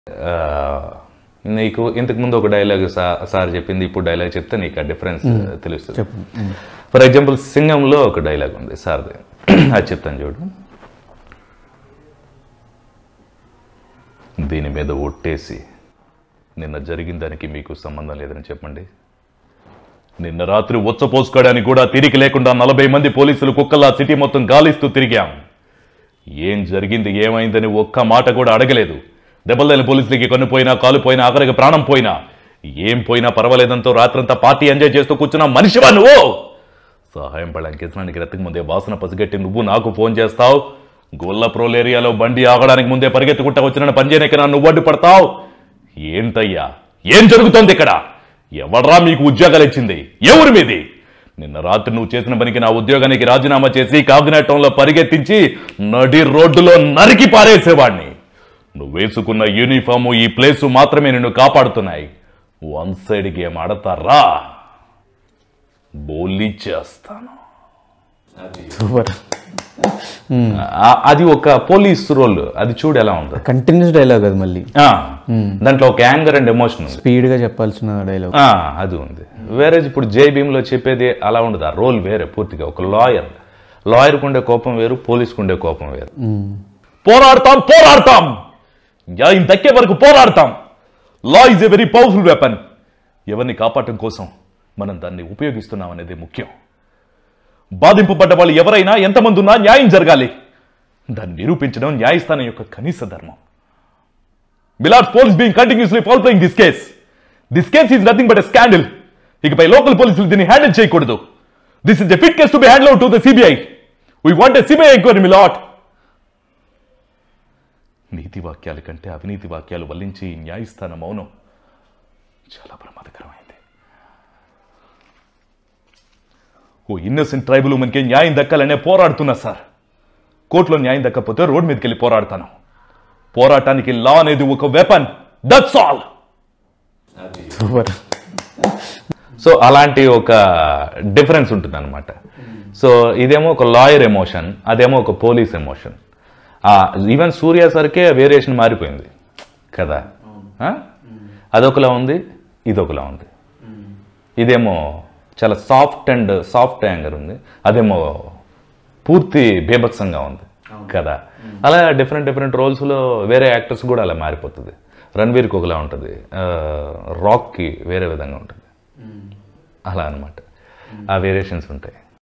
ఆ, నీకు ఇంతకు ముందు ఒక డైలాగ్ సార్ చెప్పింది ఇప్పుడు డైలాగ్ చెప్తే నీకు ఆ డిఫరెన్స్ తెలుస్తుంది చెప్పు మ్మ్. ఫర్ ఎగ్జాంపుల్ సింగంలో ఒక డైలాగ్ ఉంది సార్ది అది చెప్తాను చూడు దీని మీద ఒట్టేసి నిన్న జరిగిన దానికి మీకు సంబంధం లేదని చెప్పండి నిన్న రాత్రి ఉచ్చపోసుకోవడానికి కూడా తిరిగి లేకుండా నలభై మంది పోలీసులు కుక్కల్లా సిటీ మొత్తం గాలిస్తూ తిరిగాం ఏం జరిగింది ఏమైందని ఒక్క మాట కూడా అడగలేదు దెబ్బలైన పోలీసులకి కన్ను పోయినా కాలు పోయినా ఆఖరికి ప్రాణం పోయినా ఏం పోయినా పర్వాలేదంతో రాత్రంతా పార్టీ ఎంజాయ్ చేస్తూ కూర్చున్నా మనిషివా నువ్వు సహాయం పడడానికి ఇతనానికి రెత్తకు ముందే వాసన పసిగట్టి నువ్వు నాకు ఫోన్ చేస్తావు గొల్ల ప్రోల్ ఏరియాలో బండి ఆగడానికి ముందే పరిగెత్తుకుంటా వచ్చిన పని చేయడానికి నువ్వు అడ్డు పడతావు ఏంటయ్యా ఏం జరుగుతోంది ఇక్కడ ఎవడ్రా మీకు ఉద్యోగాలు ఇచ్చింది ఎవరి మీది నిన్న రాత్రి నువ్వు చేసిన పనికి నా ఉద్యోగానికి రాజీనామా చేసి కాకినాటంలో పరిగెత్తించి నడి రోడ్డులో నరికి పారేసేవాడిని నువ్వు వేసుకున్న యూనిఫాము ఈ ప్లేసు మాత్రమే నిన్ను కాపాడుతున్నాయి వన్ సైడ్ గేమ్ ఆడతారా బోలీ చేస్తాను సూపర్ ఆ- అది ఒక పోలీస్ రోల్ అది చూడు ఎలా ఉంది కంటిన్యూస్ డైలాగ్ అది మళ్ళీ ఆ, దాంట్లో ఒక యాంగర్ అండ్ ఎమోషన్ ఉంది స్పీడ్గా చెప్పాల్సిన డైలాగ్ ఆ, అది ఉంది వేరే ఇప్పుడు జై భీమ్లో చెప్పేది అలా ఉండదు ఆ రోల్ వేరే పూర్తిగా ఒక లాయర్ లాయర్కు ఉండే కోపం వేరు పోలీస్కు ఉండే కోపం వేరు పోరాడతాం పోరాడతాం న్యాయం దక్కే వరకు పోరాడతాం law is a very powerful weapon ఎవరిని కాపాడటం కోసం మనం దాన్ని ఉపయోగిస్తున్నాం అనేది ముఖ్యం బాధింపబడ్డ వాళ్ళు ఎవరైనా ఎంతమంది ఉన్నా న్యాయం జరగాలి దాన్ని నిరూపించడం న్యాయస్థానం యొక్క కనీస ధర్మం milord police being continuously fall playing this case this case is nothing but a scandal ఇకపై లోకల్ పోలీసులు దీన్ని హ్యాండిల్ చేయకూడదు this is a fit case to be handle to the CBI we want a CBI enquiry milord నీతి వాక్యాల కంటే అవినీతి వాక్యాలు వల్లించి ఈ న్యాయస్థానం మౌనం చాలా ప్రమాదకరమైంది ఓ ఇన్నోసెంట్ ట్రైబుల్ మనకి న్యాయం దక్కాలనే పోరాడుతున్నా సార్ కోర్టులో న్యాయం దక్కకపోతే రోడ్ మీదకి వెళ్ళి పోరాడతాను పోరాటానికి లా అనేది ఒక weapon that's all super so అలాంటి ఒక డిఫరెన్స్ ఉంటుంది అనమాట సో ఇదేమో ఒక లాయర్ ఎమోషన్ అదేమో ఒక పోలీస్ ఎమోషన్ ఈవెన్ సూర్య సరికే వేరియేషన్ మారిపోయింది కదా ఆ? అదొకలా ఉంది ఇదొకలా ఉంది ఇదేమో చాలా సాఫ్ట్ అండ్ సాఫ్ట్ యాంగర్ ఉంది అదేమో పూర్తి బీభత్సంగా ఉంది కదా అలా డిఫరెంట్ డిఫరెంట్ రోల్స్లో వేరే యాక్టర్స్ కూడా అలా మారిపోతుంది రణ్వీర్కి ఒకలా ఉంటుంది ఆ, రాక్కి వేరే విధంగా ఉంటుంది అలా అన్నమాట ఆ వేరియేషన్స్ ఉంటాయి